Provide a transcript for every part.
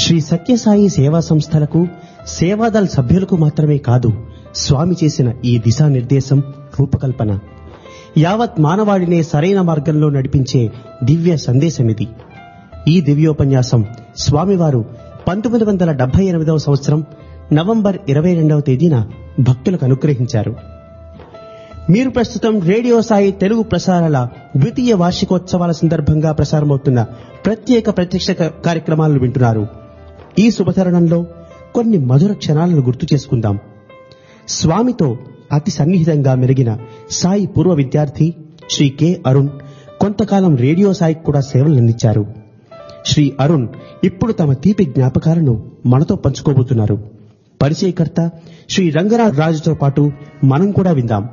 శ్రీ సత్యసాయి సేవా సంస్థలకు సేవాదల్ సభ్యులకు మాత్రమే కాదు స్వామి చేసిన ఈ దిశానిర్దేశం రూపకల్పన యావత్ మానవాళినే సరైన మార్గంలో నడిపించే దివ్య సందేశమిది ఈ దివ్యోపన్యాసం స్వామివారు పంతొమ్మిది వందల డెబ్బై ఎనిమిదవ సంవత్సరం నవంబర్ ఇరవై రెండవ తేదీన భక్తులకు అనుగ్రహించారు మీరు ప్రస్తుతం రేడియో సాయి తెలుగు ప్రసారాల ద్వితీయ వార్షికోత్సవాల సందర్భంగా ప్రసారమవుతున్న ప్రత్యేక ప్రత్యక్ష క- కార్యక్రమాలను వింటున్నారు ఈ శుభతరుణంలో కొన్ని మధుర క్షణాలను గుర్తు చేసుకుందాం స్వామితో అతి సన్నిహితంగా మెలిగిన సాయి పూర్వ విద్యార్థి శ్రీ కె అరుణ్ కొంతకాలం రేడియో సాయికి కూడా సేవలందించారు శ్రీ అరుణ్ ఇప్పుడు తమ తీపి జ్ఞాపకాలను మనతో పంచుకోబోతున్నారు పరిచయకర్త శ్రీ రంగరాజ్ రాజుతో పాటు మనం కూడా విందాం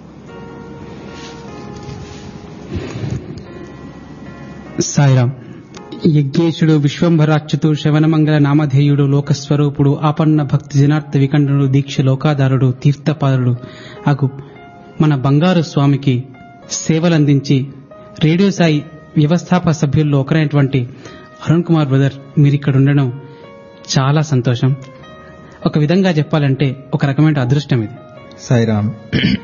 సాయిరాం యజ్ఞేశుడు విశ్వంభరాచ్యుతు శ్రవణమంగళ నామధేయుడు లోకస్వరూపుడు ఆపన్న భక్తి జనార్థ వికంఠుడు దీక్ష లోకాధారుడు తీర్థపాదుడు అగు మన బంగారు స్వామికి సేవలందించి రేడియో సాయి వ్యవస్థాపక సభ్యుల్లో ఒకరైనటువంటి అరుణ్ కుమార్ బ్రదర్ మీరు ఇక్కడ ఉండడం చాలా సంతోషం ఒక విధంగా చెప్పాలంటే ఒక రకమైన అదృష్టం ఇది సాయిరామ్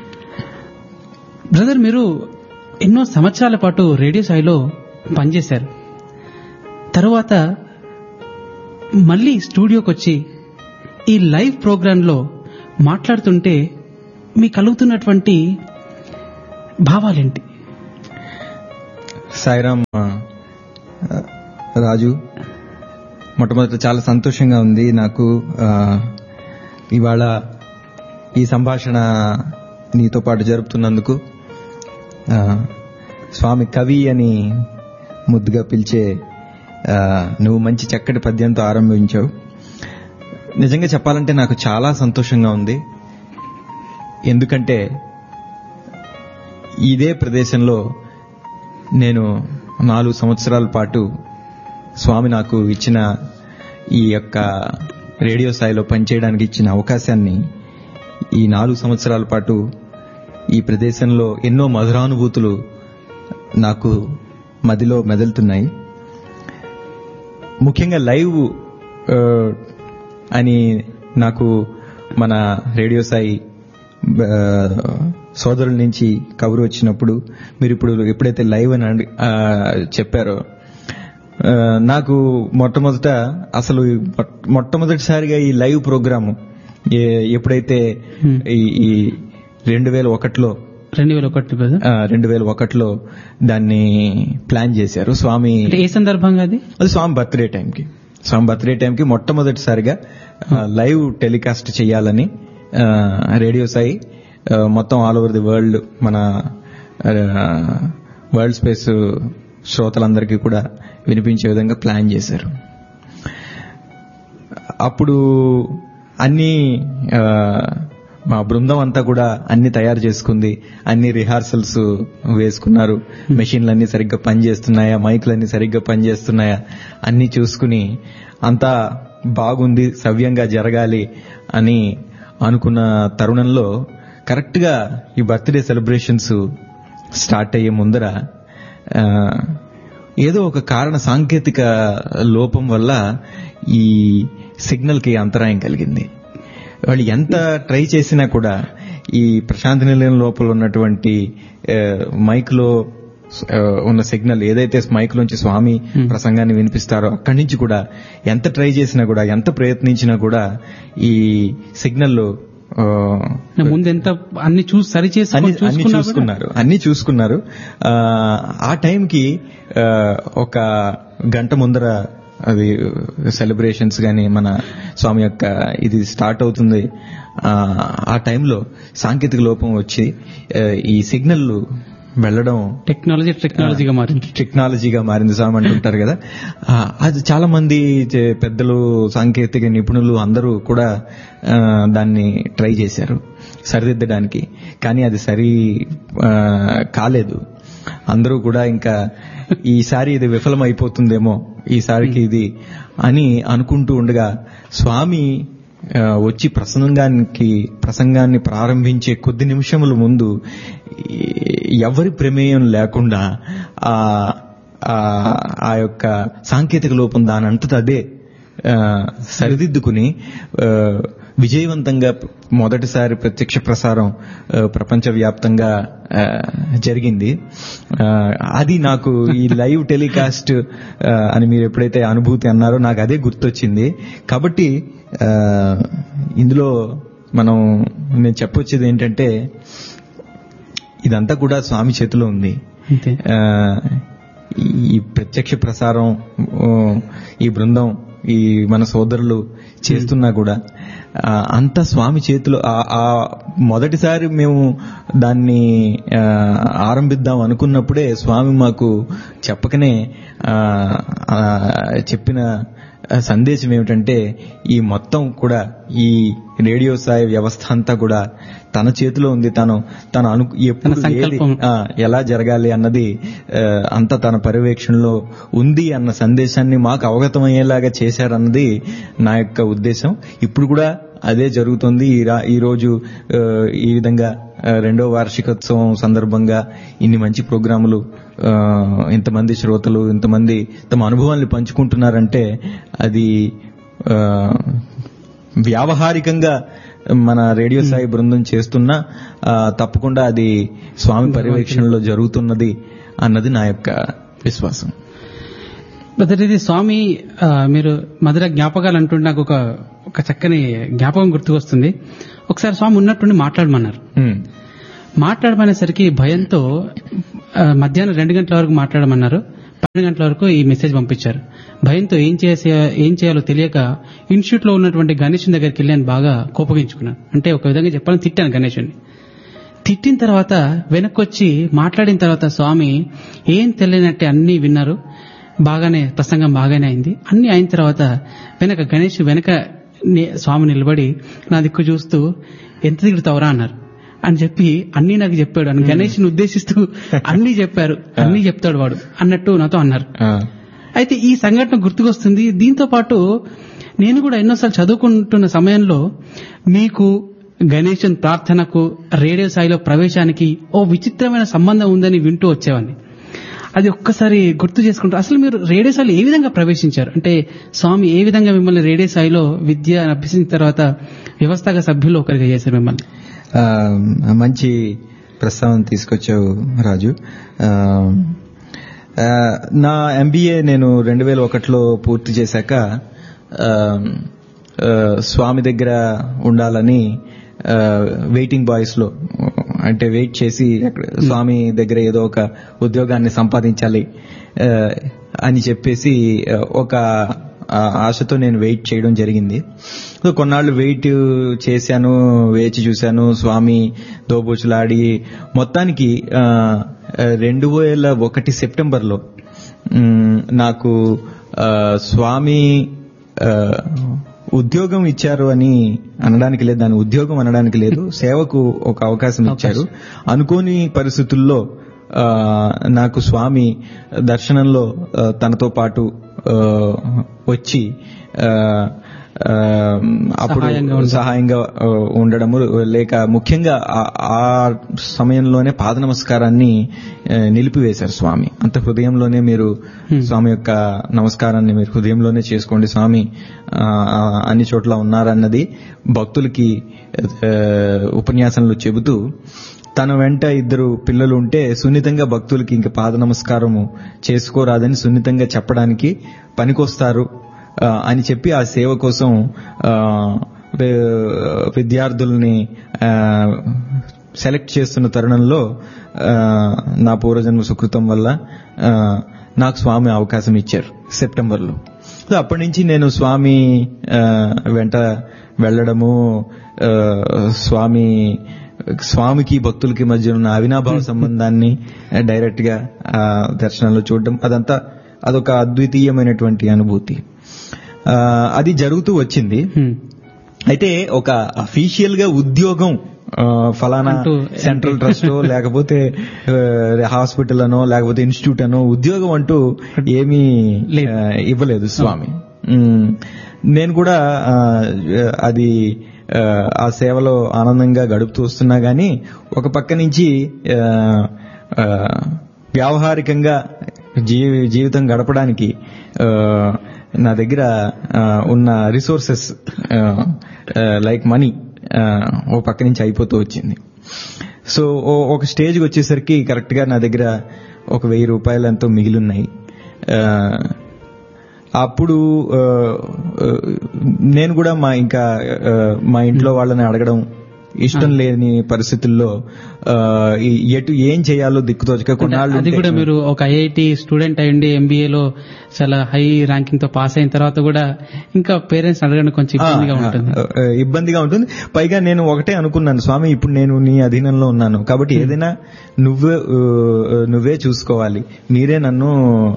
బ్రదర్ మీరు ఎన్నో సంవత్సరాల పాటు రేడియో సాయిలో పనిచేశారు తరువాత మళ్ళీ స్టూడియోకి వచ్చి ఈ లైవ్ ప్రోగ్రాంలో మాట్లాడుతుంటే మీకు కలుగుతున్నటువంటి భావాలేంటి సాయిరామ్ ఆ, రాజు మొట్టమొదట చాలా సంతోషంగా ఉంది నాకు ఆ, ఇవాళ ఈ సంభాషణ నీతో పాటు జరుపుతున్నందుకు ఆ, స్వామి కవి అని ముద్దుగా పిలిచే ఆ, నువ్వు మంచి చక్కటి పద్యంతో ఆరంభించావు నిజంగా చెప్పాలంటే నాకు చాలా సంతోషంగా ఉంది ఎందుకంటే ఇదే ప్రదేశంలో నేను నాలుగు సంవత్సరాల పాటు స్వామి నాకు ఇచ్చిన ఈ యొక్క రేడియో స్థాయిలో పనిచేయడానికి ఇచ్చిన అవకాశాన్ని ఈ నాలుగు సంవత్సరాల పాటు ఈ ప్రదేశంలో ఎన్నో మధురానుభూతులు నాకు మదిలో మెదులుతున్నాయి ముఖ్యంగా లైవ్ ఆ, అని నాకు మన రేడియో సాయి ఆ, సోదరుల నుంచి కబురు వచ్చినప్పుడు మీరు ఇప్పుడు ఎప్పుడైతే లైవ్ అని అడి- ఆ, చెప్పారో ఆ, నాకు మొట్టమొదట అసలు మొట్ట- మొట్టమొదటిసారిగా ఈ లైవ్ ప్రోగ్రాము ఏ- ఎప్పుడైతే Hmm. ఈ ఈ రెండు వేల ఒకటిలో రెండు వేల ఒకటి బ్రదర్ రెండు వేల ఒకటిలో దాన్ని ప్లాన్ చేశారు స్వామి అంటే ఏ సందర్భంగా అది అది స్వామి బర్త్డే టైంకి స్వామి బర్త్డే టైంకి మొట్టమొదటిసారిగా ఆ, లైవ్ టెలికాస్ట్ చేయాలని ఆ, రేడియో సాయి ఆ, మొత్తం ఆల్ ఓవర్ ది వరల్డ్ మన ఆ, వరల్డ్ స్పేస్ శ్రోతలందరికీ కూడా వినిపించే విధంగా ప్లాన్ చేశారు అప్పుడు అన్ని ఆ, మా బృందం అంతా కూడా అన్ని తయారు చేసుకుంది అన్ని రిహార్సల్స్ వేసుకున్నారు మెషిన్లు అన్ని సరిగ్గా పనిచేస్తున్నాయా మైకులు అన్ని సరిగ్గా పనిచేస్తున్నాయా అన్ని చూసుకుని అంతా బాగుంది సవ్యంగా జరగాలి అని అనుకున్న తరుణంలో కరెక్ట్ గా ఈ బర్త్డే సెలబ్రేషన్స్ స్టార్ట్ అయ్యే ముందర ఆ, ఏదో ఒక కారణ సాంకేతిక లోపం వల్ల ఈ సిగ్నల్ కి అంతరాయం కలిగింది వాళ్ళు ఎంత ట్రై చేసినా కూడా ఈ ప్రశాంతి నిలయం లోపల ఉన్నటువంటి ఆ, మైక్ లో ఆ, ఉన్న సిగ్నల్ ఏదైతే మైక్ లోంచి స్వామి ప్రసంగాన్ని వినిపిస్తారో అక్కడి నుంచి కూడా ఎంత ట్రై చేసినా కూడా ఎంత ప్రయత్నించినా కూడా ఈ సిగ్నల్ ముందు ఎంత అన్ని చూసి సరి చేసి అన్ని అన్ని చూసుకున్నా కూడా- చూసుకున్నారు అన్ని చూసుకున్నారు ఆ, ఆ టైంకి ఆ, ఒక గంట ముందర అది సెలబ్రేషన్స్ గాని మన స్వామి యొక్క ఇది స్టార్ట్ అవుతుంది ఆ, ఆ టైంలో సాంకేతిక లోపం వచ్చి ఆ, ఈ సిగ్నల్ వెళ్ళడం టెక్నాలజీ టెక్నాలజీగా మారింది టెక్నాలజీగా మారింది స్వామి అంటుంటారు కదా ఆ, అది చాలా మంది చే- పెద్దలు సాంకేతిక నిపుణులు అందరూ కూడా ఆ, దాన్ని ట్రై చేశారు సరిదిద్దడానికి కానీ అది సరి ఆ, కాలేదు అందరూ కూడా ఇంకా ఈసారి ఇది విఫలం అయిపోతుందేమో ఈసారికి ఇది అని అనుకుంటూ ఉండగా స్వామి ఆ, వచ్చి ప్రసంగానికి ప్రసంగాన్ని ప్రారంభించే కొద్ది నిమిషముల ముందు ఈ- ఎవరి ప్రమేయం లేకుండా ఆ ఆ- ఆ యొక్క సాంకేతిక లోపం దానంతట అదే ఆ, సరిదిద్దుకుని ఆ, విజయవంతంగా మొదటిసారి ప్రత్యక్ష ప్రసారం ఆ, ప్రపంచవ్యాప్తంగా ఆ, జరిగింది ఆ, అది నాకు ఈ లైవ్ టెలికాస్ట్ ఆ, అని మీరు ఎప్పుడైతే అనుభూతి అన్నారో నాకు అదే గుర్తొచ్చింది కాబట్టి ఆ, ఇందులో మనం నేను చెప్పొచ్చేది ఏంటంటే ఇదంతా కూడా స్వామి చేతిలో ఉంది అంతే ఆ, ఈ ప్రత్యక్ష ప్రసారం ఓ, ఈ బృందం ఈ మన సోదరులు చేస్తున్నా కూడా ఆ, అంత స్వామి చేతిలో ఆ- ఆ మొదటిసారి మేము దాన్ని ఆ, ఆరంభిద్దాం అనుకున్నప్పుడే స్వామి మాకు చెప్పకనే ఆ, ఆ, చెప్పిన సందేశం ఏమిటంటే ఈ మొత్తం కూడా ఈ రేడియో సాయి వ్యవస్థ అంతా కూడా తన చేతిలో ఉంది తను తను అను ఎప్పుడు తన ఏది సంకల్పం. ఆ, ఎలా జరగాలి అన్నది ఆ, అంతా తన పర్యవేక్షణలో ఉంది అన్న సందేశాన్ని మాకు అవగతమయ్యేలాగా చేశారన్నది నా యొక్క ఉద్దేశం ఇప్పుడు కూడా అదే జరుగుతుంది ఈ రా- ఈ రోజు ఆ, ఈ విధంగా ఆ, రెండో వార్షికోత్సవం సందర్భంగా ఇన్ని మంచి ప్రోగ్రాములు ఆ, ఇంతమంది శ్రోతలు ఇంతమంది తమ అనుభవాల్ని పంచుకుంటున్నారంటే అది ఆ, వ్యావహారికంగా మన రేడియో సాయి బృందం చేస్తున్నా ఆ, తప్పకుండా అది స్వామి పర్యవేక్షణలో జరుగుతున్నది అన్నది నా యొక్క విశ్వాసం బ్రదర్ ఇది స్వామి ఆ, మీరు మధుర జ్ఞాపకాలు అంటుంటే నాకు ఒక ఒక చక్కని జ్ఞాపకం గుర్తుకొస్తుంది ఒకసారి స్వామి ఉన్నట్టుండి మాట్లాడమన్నారు ఉమ్, మాట్లాడమనేసరికి భయంతో ఆ, మధ్యాహ్నం రెండు గంటల వరకు మాట్లాడమన్నారు పన్నెండు గంటల వరకు ఈ మెసేజ్ పంపించారు భయంతో ఏం చేసే ఏం చేయాలో తెలియక ఇన్స్టిట్యూట్ లో ఉన్నటువంటి గణేష్ దగ్గరికి వెళ్ళి నేను బాగా కోపగించుకున్నాను అంటే ఒక విధంగా చెప్పాలని తిట్టాను గణేషుని తిట్టిన తర్వాత వెనక్కొచ్చి మాట్లాడిన తర్వాత స్వామి ఏం తెలియనట్టే అన్ని విన్నారు బాగానే ప్రసంగం బాగానే అయింది అన్ని అయిన తర్వాత వెనక గణేష్ వెనక ని- స్వామి నిలబడి నా దిక్కు చూస్తూ ఎంత తిరుగుతావురా అన్నారు అని చెప్పి అన్ని నాకు చెప్పాడు అని గణేష్ని ఉద్దేశిస్తూ అన్ని చెప్పారు అన్ని చెప్తాడు వాడు అన్నట్టు నాతో అన్నారు ఆ, అయితే ఈ సంఘటన గుర్తుకొస్తుంది దీంతో పాటు నేను కూడా ఎన్నోసార్లు చదువుకుంటున్న సమయంలో మీకు గణేశన్ ప్రార్థనకు రేడియో స్థాయిలో ప్రవేశానికి ఓ విచిత్రమైన సంబంధం ఉందని వింటూ వచ్చేవాడిని అది ఒక్కసారి గుర్తు చేసుకుంటూ అసలు మీరు రేడియో స్థాయిలో ఏ విధంగా ప్రవేశించారు అంటే స్వామి ఏ విధంగా మిమ్మల్ని రేడియో స్థాయిలో విద్య అభ్యసించిన తర్వాత వ్యవస్థాగ సభ్యులు ఒకరిగా చేశారు మిమ్మల్ని ఆ, మంచి ప్రస్తావన తీసుకొచ్చావు రాజు ఆ, ఆ, నా ఎంబీఏ నేను రెండు వేల ఒకటిలో పూర్తి చేశాక ఆ, ఆ, స్వామి దగ్గర ఉండాలని వెయిటింగ్ బాయ్స్ లో అంటే వెయిట్ చేసి అక్కడ స్వామి దగ్గర ఏదో ఒక ఉద్యోగాన్ని సంపాదించాలి ఆ, అని చెప్పేసి ఆ, ఒక ఆ ఆశతో నేను వెయిట్ చేయడం జరిగింది సో కొన్నాళ్ళు వెయిట్ చేశాను వేచి చూశాను స్వామి దోబూచులాడి మొత్తానికి ఆ, రెండు వేల ఒకటి సెప్టెంబర్లో మ్, నాకు ఆ, స్వామి ఆ, ఉద్యోగం ఇచ్చారు అని అనడానికి లేదు దాని ఉద్యోగం అనడానికి లేదు సేవకు ఒక అవకాశం ఇచ్చారు అనుకోని పరిస్థితుల్లో ఆ, నాకు స్వామి దర్శనంలో ఆ, తనతో పాటు ఆ, వచ్చి ఆ, ఆ, అప్పుడు సహాయంగా ఉండడం. సహాయంగా ఆ, ఉండడము లేక ముఖ్యంగా ఆ- ఆ సమయంలోనే పాద నమస్కారాన్ని ఆ, నిలిపివేశారు స్వామి అంత హృదయంలోనే మీరు స్వామి యొక్క నమస్కారాన్ని మీరు హృదయంలోనే చేసుకోండి స్వామి ఆ, ఆ, అన్ని చోట్ల ఉన్నారన్నది భక్తులకి ఆ, ఉపన్యాసంలో చెబుతూ తన వెంట ఇద్దరు పిల్లలు ఉంటే సున్నితంగా భక్తులకి ఇంక పాద నమస్కారము చేసుకోరాదని సున్నితంగా చెప్పడానికి పనికొస్తారు ఆ, అని చెప్పి ఆ సేవ కోసం ఆ, వి- విద్యార్థుల్ని ఆ, సెలెక్ట్ చేస్తున్న తరుణంలో ఆ, నా పూర్వజన్మ సుకృతం వల్ల ఆ, నాకు స్వామి అవకాశం ఇచ్చారు సెప్టెంబర్లో సో అప్పటి నుంచి నేను స్వామి ఆ, వెంట వెళ్ళడము ఆ, స్వామి స్వామికి భక్తులకి మధ్య ఉన్న అవినాభావ సంబంధాన్ని డైరెక్ట్ గా ఆ, దర్శనంలో చూడడం అదంతా అదొక అద్వితీయమైనటువంటి అనుభూతి ఆ, అది జరుగుతూ వచ్చింది హ్మ్. అయితే ఒక అఫీషియల్ గా ఉద్యోగం ఆ, ఫలానా అంటూ సెంట్రల్ ట్రస్ట్ లేకపోతే హాస్పిటల్ అనో లేకపోతే ఇన్స్టిట్యూట్ అనో ఉద్యోగం అంటూ ఏమీ లేదు. ఆ, ఇవ్వలేదు స్వామి ఉమ్, నేను కూడా ఆ, అది ఆ, ఆ సేవలో ఆనందంగా గడుపుతూ వస్తున్నా గానీ ఒక పక్క నుంచి ఆ, ఆ, వ్యావహారికంగా జీవి జీవితం గడపడానికి ఆ, నా దగ్గర ఆ, ఉన్న రిసోర్సెస్ లైక్ మనీ ఓ పక్క నుంచి అయిపోతూ వచ్చింది సో ఓ- ఒక స్టేజ్కి వచ్చేసరికి కరెక్ట్ గా నా దగ్గర ఒక వెయ్యి రూపాయలు ఎంతో మిగిలిన్నాయి ఆ, అప్పుడు ఆ, ఆ, నేను కూడా మా ఇంకా ఆ, మా ఇంట్లో వాళ్ళని అడగడం ఇష్టం లేని పరిస్థితుల్లో ఆ, ఈ- ఎటు ఏం చేయాలో దిక్కుతోచక కొన్నాళ్ళు అది ఉంటే- కూడా మీరు ఒక ఐఐటి స్టూడెంట్ అయ్యండి ఎంబీఏ లో చాలా హై ర్యాంకింగ్ తో పాస్ అయిన తర్వాత కూడా ఇంకా పేరెంట్స్ అడగడం కొంచెం ఇబ్బందిగా ఆ, ఉంటుంది ఆ, ఆ, ఇబ్బందిగా ఉంటుంది పైగా నేను ఒకటే అనుకున్నాను స్వామి ఇప్పుడు నేను నీ అధీనంలో ఉన్నాను కాబట్టి ఏదైనా నువ్వే ఆ, నువ్వే చూసుకోవాలి మీరే నన్ను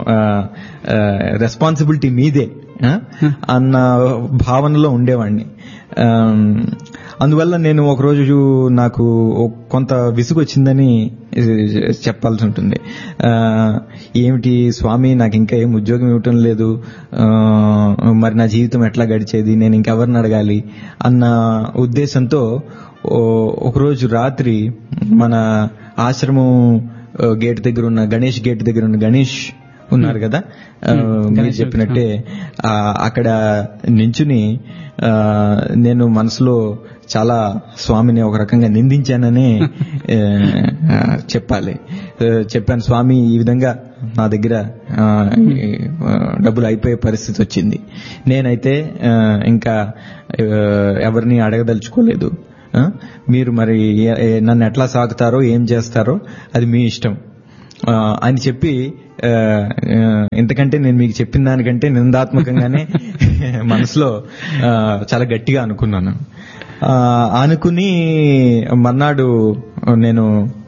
రెస్పాన్సిబిలిటీ మీదే ఆ, అన్న భావనలో ఉండేవాడిని ఆమ్, అందువల్ల నేను ఒకరోజు నాకు ఒక- కొంత విసుగు వచ్చిందని చెప్పాల్సి ఉంటుంది ఆ, ఏమిటి స్వామి నాకు ఇంకా ఏం ఉద్యోగం ఇవ్వటం లేదు ఆ, మరి నా జీవితం ఎట్లా గడిచేది నేను ఇంకెవరిని అడగాలి అన్న ఉద్దేశంతో ఓ- ఒకరోజు రాత్రి మన ఆశ్రమం ఆ, గేట్ దగ్గర ఉన్న గణేష్ గేట్ దగ్గర ఉన్న గణేష్ ఉన్నారు కదా ఆ, మీరు గణేష్ చెప్పినట్టే ఆ, అక్కడ నించుని ఆ, నేను మనసులో చాలా స్వామిని ఒక రకంగా నిందించానని ఆ, ఆ, చెప్పాలి ఆ, చెప్పాను స్వామి ఈ విధంగా నా దగ్గర ఆ, ఈ, ఆ, డబ్బులు అయిపోయే పరిస్థితి వచ్చింది నేనైతే ఆ, ఇంకా ఆ, ఎవరిని అడగదలుచుకోలేదు ఆ, మీరు మరి ఏ- ఏ- నన్ను ఎట్లా సాగుతారో ఏం చేస్తారో అది మీ ఇష్టం ఆ, అని చెప్పి ఆ, ఆ, ఇంతకంటే నేను మీకు చెప్పిన దానికంటే నిందాత్మకంగానే మనసులో ఆ, చాలా గట్టిగా అనుకున్నాను ఆ, అనుకుని మర్నాడు నేను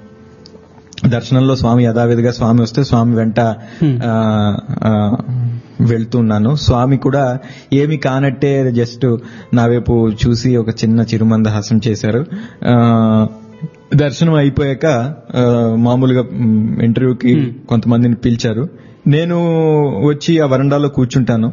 దర్శనంలో స్వామి యథావిధిగా స్వామి వస్తే స్వామి వెంట ఆ, ఆ, వెళ్తున్నాను స్వామి కూడా ఏమి కానట్టే జస్ట్ నా వైపు చూసి ఒక చిన్న చిరుమందహాసం చేశారు ఆ, దర్శనం అయిపోయాక ఆ, మామూలుగా మ్, ఇంటర్వ్యూకి కొంతమందిని పిలిచారు నేను వచ్చి ఆ వరండాలో కూర్చుంటాను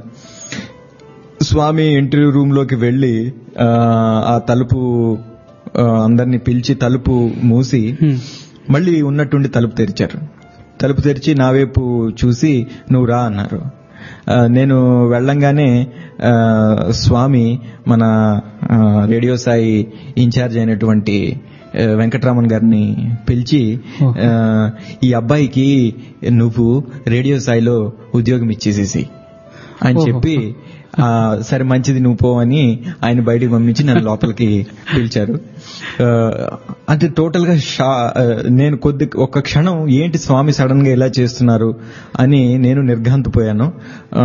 స్వామి ఇంటర్వ్యూ రూమ్ లోకి వెళ్లి ఆ, ఆ తలుపు ఆ, అందరినీ పిలిచి తలుపు మూసి మళ్ళీ ఉన్నట్టుండి తలుపు తెరిచారు తలుపు తెరిచి నా వైపు చూసి నువ్వు రా అన్నారు ఆ, నేను వెళ్ళంగానే ఆ, స్వామి మన ఆ, రేడియో సాయి ఇన్ఛార్జ్ అయినటువంటి ఆ, వెంకటరామన్ గారిని పిలిచి ఆ, ఈ అబ్బాయికి నువ్వు రేడియో సాయిలో ఉద్యోగం ఇచ్చేసేసి అని చెప్పి ఆ, సరే మంచిది నువ్వు పో అని ఆయన బయటికి పంపించి నన్ను లోపలికి పిలిచారు ఆ, అంటే టోటల్ గా షా ఆ, నేను కొద్ది ఒక్క క్షణం ఏంటి స్వామి సడన్ గా ఇలా చేస్తున్నారు అని నేను నిర్ఘాంతపోయాను ఆ,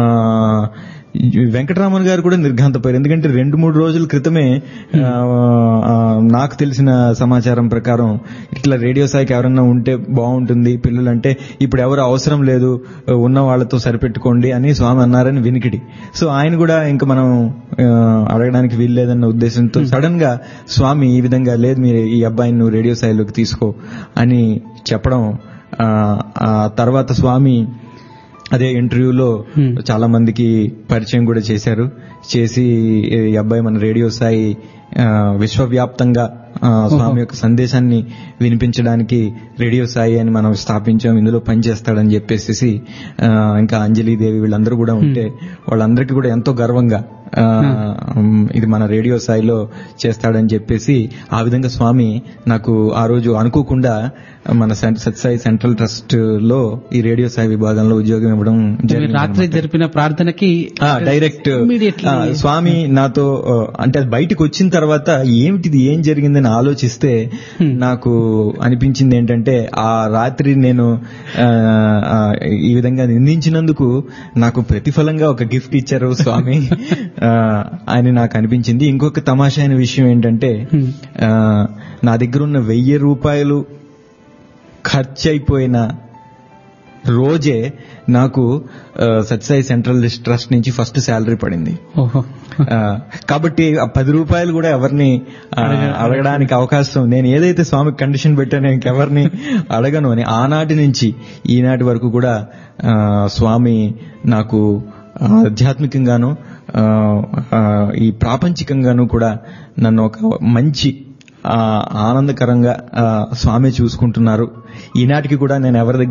ఈ వెంకటరామన్ గారు కూడా నిర్ఘాంతపోయారు ఎందుకంటే రెండు మూడు రోజుల క్రితమే ఆ, ఆ, నాకు తెలిసిన సమాచారం ప్రకారం ఇట్లా రేడియో సాయికి ఎవరన్నా ఉంటే బాగుంటుంది పిల్లలంటే ఇప్పుడు ఎవరు అవసరం లేదు ఉన్న వాళ్ళతో సరిపెట్టుకోండి అని స్వామి అన్నారని వినికిడి సో ఆయన కూడా ఇంకా మనం ఆ, అడగడానికి వీల్లేదన్న ఉద్దేశంతో సడన్ గా స్వామి ఈ విధంగా లేదు మీరు ఈ అబ్బాయిని నువ్వు రేడియో స్థాయిలోకి తీసుకో అని చెప్పడం ఆ, ఆ తర్వాత స్వామి అదే ఇంటర్వ్యూలో చాలా మందికి పరిచయం కూడా చేశారు చేసి ఈ అబ్బాయి మన రేడియో స్థాయి ఆ, విశ్వవ్యాప్తంగా ఆ, స్వామి యొక్క సందేశాన్ని వినిపించడానికి రేడియో సాయి అని మనం స్థాపించాం ఇందులో పనిచేస్తాడని చెప్పేసి ఆ, ఇంకా అంజలి దేవి వీళ్ళందరూ కూడా ఉంటే వాళ్ళందరికీ కూడా ఎంతో గర్వంగా ఆ, ఉమ్, ఇది మన రేడియో సాయిలో చేస్తాడని చెప్పేసి ఆ విధంగా స్వామి నాకు ఆ రోజు అనుకోకుండా మన సెం- సత్సాయి సెంట్రల్ ట్రస్ట్ లో ఈ రేడియో సాయి విభాగంలో ఉద్యోగం ఇవ్వడం మీరు జరిగింది రాత్రి జరిపిన ప్రార్థనకి ఆ, డైరెక్ట్ Immediately- ఆ, స్వామి నాతో ఆ, అంటే అది బయటకు వచ్చిన తర్వాత ఏమిటిది ఏం జరిగిందని ఆలోచిస్తే నాకు అనిపించింది ఏంటంటే ఆ రాత్రి నేను ఆ, ఆ, ఈ విధంగా నిందించినందుకు నాకు ప్రతిఫలంగా ఒక గిఫ్ట్ ఇచ్చారు స్వామి ఆ, అని నాకు అనిపించింది ఇంకొక తమాషా అయిన విషయం ఏంటంటే ఆ, నా దగ్గర ఉన్న వెయ్యి రూపాయలు ఖర్చు అయిపోయిన రోజే నాకు ఆ, సత్యసాయి సెంట్రల్ ట్రస్ట్ నుంచి ఫస్ట్ శాలరీ పడింది ఓహో ఆ, కాబట్టి ఆ పది రూపాయలు కూడా ఎవరిని ఆ, అడగడానికి అవకాశం నేను ఏదైతే స్వామికి కండిషన్ పెట్టానో ఇంకెవరిని అడగను అని ఆనాటి నుంచి ఈనాటి వరకు కూడా ఆ, స్వామి నాకు ఆధ్యాత్మికంగాను ఆ, ఆ, ఈ ప్రాపంచికంగాను కూడా నన్ను ఒక మంచి ఆ, ఆనందకరంగా ఆ, స్వామి చూసుకుంటున్నారు ఈనాటికి కూడా నేను ఎవరి దగ్గర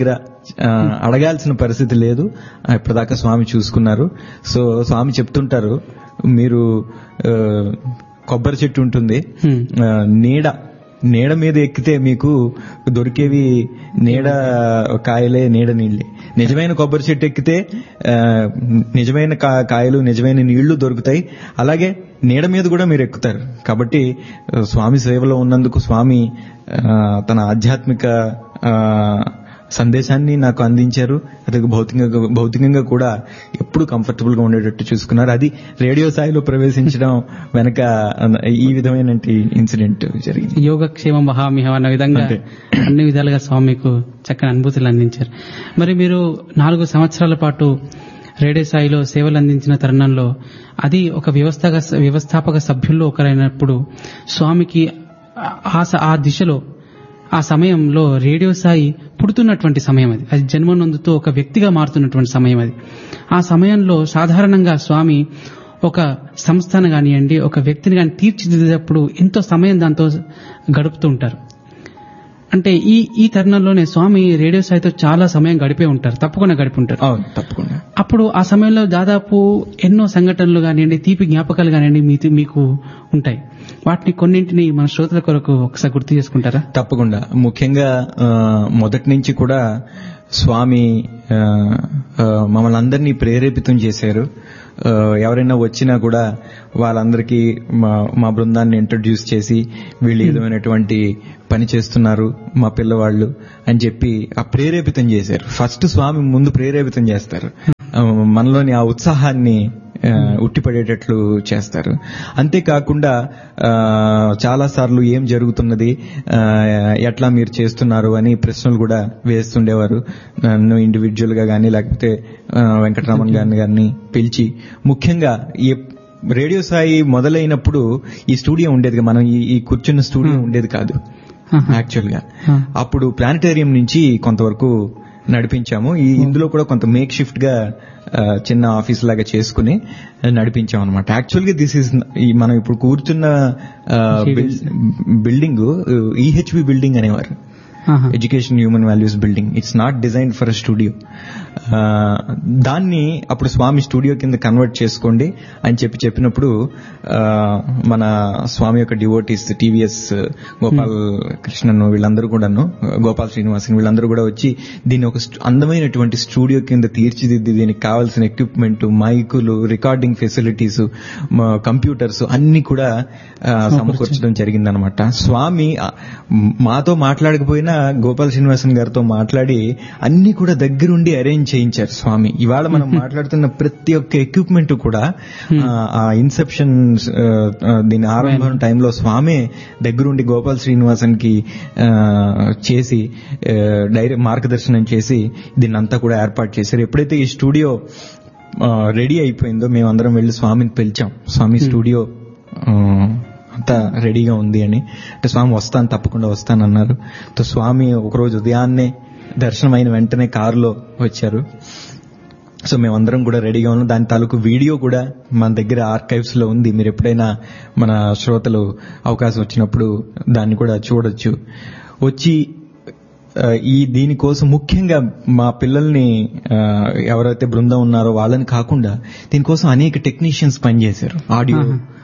ఆ, అడగాల్సిన పరిస్థితి లేదు ఆ, ఇప్పటిదాకా స్వామి చూసుకున్నారు సో స్వామి చెప్తుంటారు మీరు ఆ, కొబ్బరి చెట్టు ఉంటుంది Hmm. ఆ, నీడ నీడ మీద ఎక్కితే మీకు దొరికేవి నీడ కాయలే నీడ నీళ్ళే నిజమైన కొబ్బరి చెట్టు ఎక్కితే ఆ, నిజమైన కా- కాయలు నిజమైన నీళ్లు దొరుకుతాయి అలాగే నీడ మీద కూడా మీరు ఎక్కుతారు కాబట్టి ఆ, స్వామి సేవలో ఉన్నందుకు స్వామి ఆ, తన ఆధ్యాత్మిక ఆ, సందేశాన్ని నాకు అందించారు అది భౌతికంగా భౌతికంగా కూడా ఎప్పుడు కంఫర్టబుల్ గా ఉండేటట్టు చూసుకున్నారు అది రేడియో స్థాయిలో ప్రవేశించడం వెనక ఈ విధమైన ఇన్సిడెంట్ జరిగింది యోగక్షేమం మహామిహం అన్న విధంగా అంతే. అన్ని విధాలుగా స్వామి మీకు చక్కని అనుభూతులు అందించారు మరి మీరు నాలుగు సంవత్సరాల పాటు రేడియో స్థాయిలో సేవలు అందించిన తరుణంలో అది ఒక వ్యవస్థగా వ్యవస్థాపక సభ్యుల్లో ఒకరైనప్పుడు స్వామికి ఆ స- ఆ దిశలో ఆ సమయంలో రేడియో సాయి పుడుతున్నటువంటి సమయం అది అది జన్మ నొందుతూ ఒక వ్యక్తిగా మారుతున్నటువంటి సమయం అది ఆ సమయంలో సాధారణంగా స్వామి ఒక సంస్థను కానివ్వండి ఒక వ్యక్తిని కానీ తీర్చిదిద్దేటప్పుడు ఎంతో సమయం దాంతో గడుపుతూ ఉంటారు అంటే ఈ ఈ తరుణంలోనే స్వామి రేడియో సాయితో చాలా సమయం గడిపే ఉంటారు తప్పకుండా గడిపి ఉంటారు అవును తప్పకుండా అప్పుడు ఆ సమయంలో దాదాపు ఎన్నో సంఘటనలు కానివ్వండి తీపి జ్ఞాపకాలు కానివ్వండి మీ- మీకు ఉంటాయి వాటిని కొన్నింటిని మన శ్రోతల కొరకు ఒకసారి గుర్తు చేసుకుంటారా తప్పకుండా ముఖ్యంగా ఆ, మొదటి నుంచి కూడా స్వామి ఆ, ఆ, మమ్మల్ని అందరినీ ప్రేరేపితం చేశారు ఆ, ఎవరైనా వచ్చినా కూడా వాళ్ళందరికీ మా మా బృందాన్ని ఇంట్రడ్యూస్ చేసి వీళ్ళు ఈ విధమైనటువంటి పని చేస్తున్నారు మా పిల్లవాళ్ళు అని చెప్పి ఆ ప్రేరేపితం చేశారు ఫస్ట్ స్వామి ముందు ప్రేరేపితం చేస్తారు ఆ, మనలోని ఆ ఉత్సాహాన్ని ఆ, ఉట్టిపడేటట్లు చేస్తారు అంతేకాకుండా చాలా సార్లు ఏం జరుగుతున్నది ఆ, ఎట్లా మీరు చేస్తున్నారు అని ప్రశ్నలు కూడా వేస్తుండేవారు నన్ను ఇండివిజువల్ గా కానీ లేకపోతే ఆ, వెంకటరమణ్ గారిని గారిని పిలిచి ముఖ్యంగా ఏ రేడియో సాయి మొదలైనప్పుడు ఈ స్టూడియో ఉండేది కాదు. మనం ఈ- ఈ కూర్చున్న స్టూడియో ఉండేది కాదు యాక్చువల్ గా ఆ. అప్పుడు ప్లానిటేరియం నుంచి కొంతవరకు నడిపించాము ఈ ఇందులో కూడా కొంత మేక్ షిఫ్ట్ గా ఆ, చిన్న ఆఫీస్ లాగా చేసుకుని నడిపించాం అనమాట యాక్చువల్ గా దిస్ ఇస్ మనం ఇప్పుడు కూర్చున్న బిల్డింగ్ ఈహెచ్బి బిల్డింగ్ అనేవారు ఆహా. Education human values building it's not design for a studio దాన్ని అప్పుడు స్వామి స్టూడియో కింద కన్వర్ట్ చేసుకోండి అని చెప్పి చెప్పినప్పుడు ఆ, మన స్వామి యొక్క డివోటీస్ టీవీఎస్ గోపాల్ కృష్ణన్ వీళ్ళందరూ కూడాను గోపాల్ శ్రీనివాసన్ వీళ్ళందరూ కూడా వచ్చి దీన్ని ఒక స్ట్- అందమైనటువంటి స్టూడియో కింద తీర్చిదిద్ది దీనికి కావాల్సిన ఎక్విప్మెంట్ మైకులు రికార్డింగ్ ఫెసిలిటీస్ కంప్యూటర్స్ అన్ని కూడా ఆ, సమకూర్చడం జరిగిందనమాట స్వామి ఆ, మాతో మాట్లాడకపోయినా గోపాల్ శ్రీనివాసన్ గారితో మాట్లాడి అన్ని కూడా దగ్గరుండి అరేంజ్ చేయించారు స్వామి ఇవాళ మనం మాట్లాడుతున్న ప్రతి ఒక్క ఎక్విప్మెంట్ కూడా ఆ, ఆ ఇన్సెప్షన్ దీని ఆరంభం టైంలో స్వామి దగ్గరుండి గోపాల్ శ్రీనివాసన్ కి ఆ, చేసి డైరెక్ట్ మార్గదర్శనం చేసి దీన్ని అంతా కూడా ఏర్పాటు చేశారు ఎప్పుడైతే ఈ స్టూడియో రెడీ అయిపోయిందో మేమందరం వెళ్ళి స్వామిని పిలిచాం స్వామి స్టూడియో ఆ, అంతా రెడీగా ఉంది అని అంటే స్వామి వస్తాను తప్పకుండా వస్తానన్నారు తో స్వామి ఒకరోజు ఉదయాన్నే దర్శనం అయిన వెంటనే కారులో వచ్చారు సో మేమందరం కూడా రెడీగా ఉన్నాం దాని తాలూకు వీడియో కూడా మన దగ్గర ఆర్కైవ్స్ లో ఉంది మీరు ఎప్పుడైనా మన శ్రోతలు అవకాశం వచ్చినప్పుడు దాన్ని కూడా చూడొచ్చు వచ్చి ఆ, ఈ దీనికోసం ముఖ్యంగా మా పిల్లల్ని ఆ, ఎవరైతే బృందం ఉన్నారో వాళ్ళని కాకుండా దీనికోసం అనేక టెక్నీషియన్స్ పనిచేశారు ఆడియో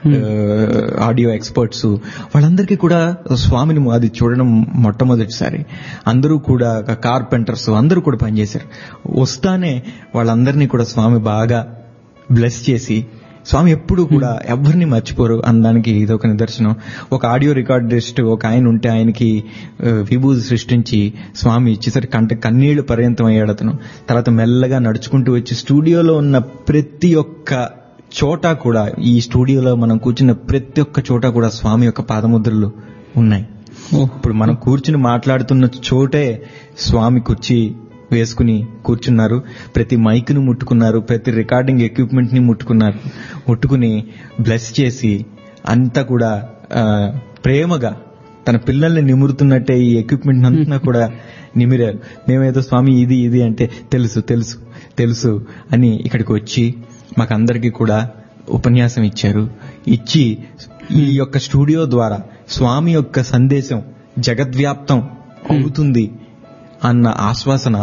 ఆడియో ఎక్స్పర్ట్స్ వాళ్ళందరికీ కూడా స్వామిని అది చూడడం మొట్టమొదటిసారి అందరూ కూడా కార్పెంటర్స్ అందరూ కూడా పనిచేశారు వస్తానే వాళ్ళందరినీ కూడా స్వామి బాగా బ్లెస్ చేసి స్వామి ఎప్పుడు కూడా ఎవరిని మర్చిపోరు అనడానికి ఇది ఒక నిదర్శనం ఒక ఆడియో రికార్డిస్ట్ ఒక ఆయన ఉంటే ఆయనకి ఆ, విభూతి సృష్టించి స్వామి ఇచ్చేసరికి కంట కన్నీళ్లు పర్యంతం అయ్యాడు అతను తర్వాత మెల్లగా నడుచుకుంటూ వచ్చి స్టూడియోలో ఉన్న ప్రతి ఒక్క చోట కూడా ఈ స్టూడియోలో మనం కూర్చున్న ప్రతి ఒక్క చోట కూడా స్వామి యొక్క పాదముద్రలు ఉన్నాయి ఇప్పుడు మనం కూర్చుని మాట్లాడుతున్న చోటే స్వామి కుర్చీ వేసుకుని కూర్చున్నారు ప్రతి మైక్ ను ముట్టుకున్నారు ప్రతి రికార్డింగ్ ఎక్విప్మెంట్ ని ముట్టుకున్నారు ముట్టుకుని బ్లెస్ చేసి అంతా కూడా ఆ, ప్రేమగా తన పిల్లల్ని నిమురుతున్నట్టే ఈ ఎక్విప్మెంట్ అంతా కూడా నిమిరారు మేమేదో స్వామి ఇది ఇది అంటే తెలుసు తెలుసు తెలుసు అని ఇక్కడికి వచ్చి మాకందరికీ కూడా ఉపన్యాసం ఇచ్చారు ఇచ్చి ఈ యొక్క స్టూడియో ద్వారా స్వామి యొక్క సందేశం జగద్వ్యాప్తం అవుతుంది అన్న ఆశ్వాసన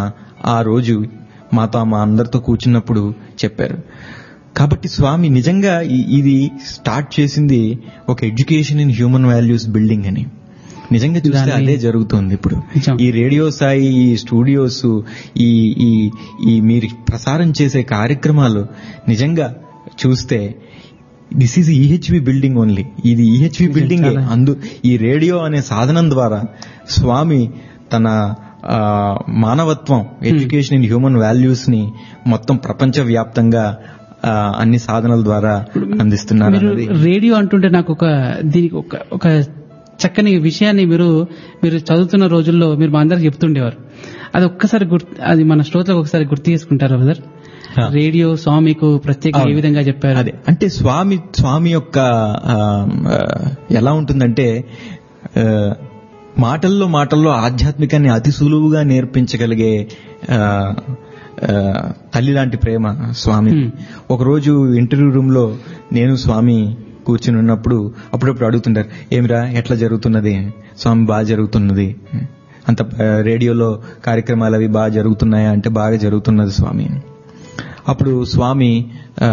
ఆ రోజు మాతో మా అందరితో కూర్చున్నప్పుడు చెప్పారు కాబట్టి స్వామి నిజంగా ఈ- ఇది స్టార్ట్ చేసింది ఒక education in human values building అని నిజంగా చూస్తే దాన్ని- అదే జరుగుతుంది ఇప్పుడు నిజం. ఈ రేడియో సాయి ఈ స్టూడియోస్ ఈ ఈ ఈ మీరు ప్రసారం చేసే కార్యక్రమాలు నిజంగా చూస్తే this is EHV building only ఇది ఈహెచ్వి బిల్డింగ్ చాలా. అందు ఈ రేడియో అనే సాధనం ద్వారా స్వామి తన ఆ, మానవత్వం ఎడ్యుకేషన్ ఇన్ హ్యూమన్ వాల్యూస్ ని మొత్తం ప్రపంచ వ్యాప్తంగా ఆ, అన్ని సాధనల ద్వారా అందిస్తున్నారు మీరు అన్నది రేడియో అంటుంటే నాకు ఒక దీనికి ఒక ఒక చక్కని విషయాన్ని మీరు మీరు చదువుతున్న రోజుల్లో మీరు మా అందరికి చెప్తుండేవారు అది ఒక్కసారి గుర్తు అది మన శ్రోతలకు ఒకసారి గుర్తు చేసుకుంటారా బ్రదర్ హా. రేడియో స్వామికు ప్రత్యేక ఏ అవును. విధంగా చెప్పారు అదే అంటే స్వామి స్వామి యొక్క ఆ, ఆ, ఎలా ఉంటుందంటే ఆ, మాటల్లో మాటల్లో ఆధ్యాత్మికాన్ని అతి సులువుగా నేర్పించగలిగే ఆ, ఆ, తల్లి లాంటి ప్రేమ స్వామి Hmm. ఒకరోజు ఇంటర్వ్యూ రూమ్ లో నేను స్వామి కూర్చుని ఉన్నప్పుడు అప్పుడప్పుడు అడుగుతుంటారు ఏమిరా ఎట్లా జరుగుతున్నది స్వామి బాగా జరుగుతున్నది అంత ఆ, రేడియోలో కార్యక్రమాలు అవి బాగా జరుగుతున్నాయా అంటే బాగా జరుగుతున్నది స్వామి అప్పుడు స్వామి ఆ,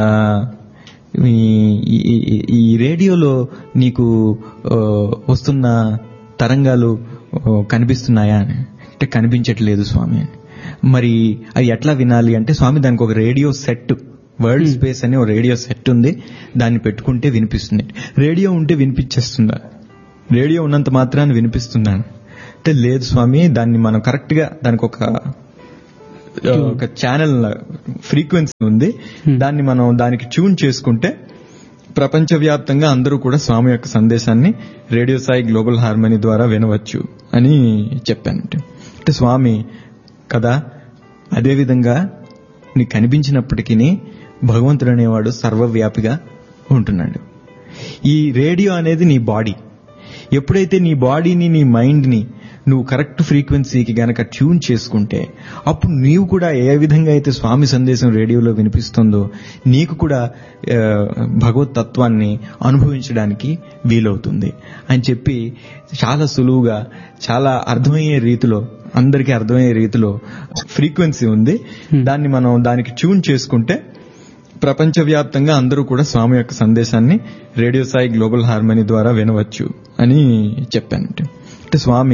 ఈ- ఈ- ఈ- ఈ రేడియోలో నీకు ఆ, వస్తున్న తరంగాలు ఆ, కనిపిస్తున్నాయా అని అంటే కనిపించట్లేదు స్వామి అని. మరి అవి ఎట్లా వినాలి అంటే స్వామి దానికి ఒక రేడియో సెట్ వరల్డ్ స్పేస్ అని ఒక రేడియో సెట్ ఉంది దాన్ని పెట్టుకుంటే వినిపిస్తుంది రేడియో ఉంటే వినిపించేస్తుందా రేడియో ఉన్నంత మాత్రాన్ని వినిపిస్తున్నాను అంటే లేదు స్వామి దాన్ని మనం కరెక్ట్ గా దానికి ఒక ఒక ఛానల్ ఫ్రీక్వెన్సీ ఉంది దాన్ని మనం దానికి ట్యూన్ చేసుకుంటే ప్రపంచవ్యాప్తంగా అందరూ కూడా స్వామి యొక్క సందేశాన్ని రేడియో సాయి గ్లోబల్ హార్మనీ ద్వారా వినవచ్చు అని చెప్పాను అంటే స్వామి కదా అదేవిధంగా నీకు కనిపించినప్పటికీ భగవంతుడు అనేవాడు సర్వవ్యాపిగా ఉంటున్నాడు ఈ రేడియో అనేది నీ బాడీ ఎప్పుడైతే నీ బాడీని నీ మైండ్ని నువ్వు కరెక్ట్ ఫ్రీక్వెన్సీకి గనక ట్యూన్ చేసుకుంటే అప్పుడు నీవు కూడా ఏ విధంగా అయితే స్వామి సందేశం రేడియోలో వినిపిస్తుందో నీకు కూడా ఆ, భగవత్ తత్వాన్ని అనుభవించడానికి వీలవుతుంది అని చెప్పి చాలా సులువుగా చాలా అర్థమయ్యే రీతిలో అందరికీ అర్థమయ్యే రీతిలో ఫ్రీక్వెన్సీ ఉంది దాన్ని మనం దానికి ట్యూన్ చేసుకుంటే ప్రపంచవ్యాప్తంగా అందరూ కూడా స్వామి యొక్క సందేశాన్ని రేడియో సాయి గ్లోబల్ హార్మనీ ద్వారా వినవచ్చు అని చెప్పాను అంటే స్వామి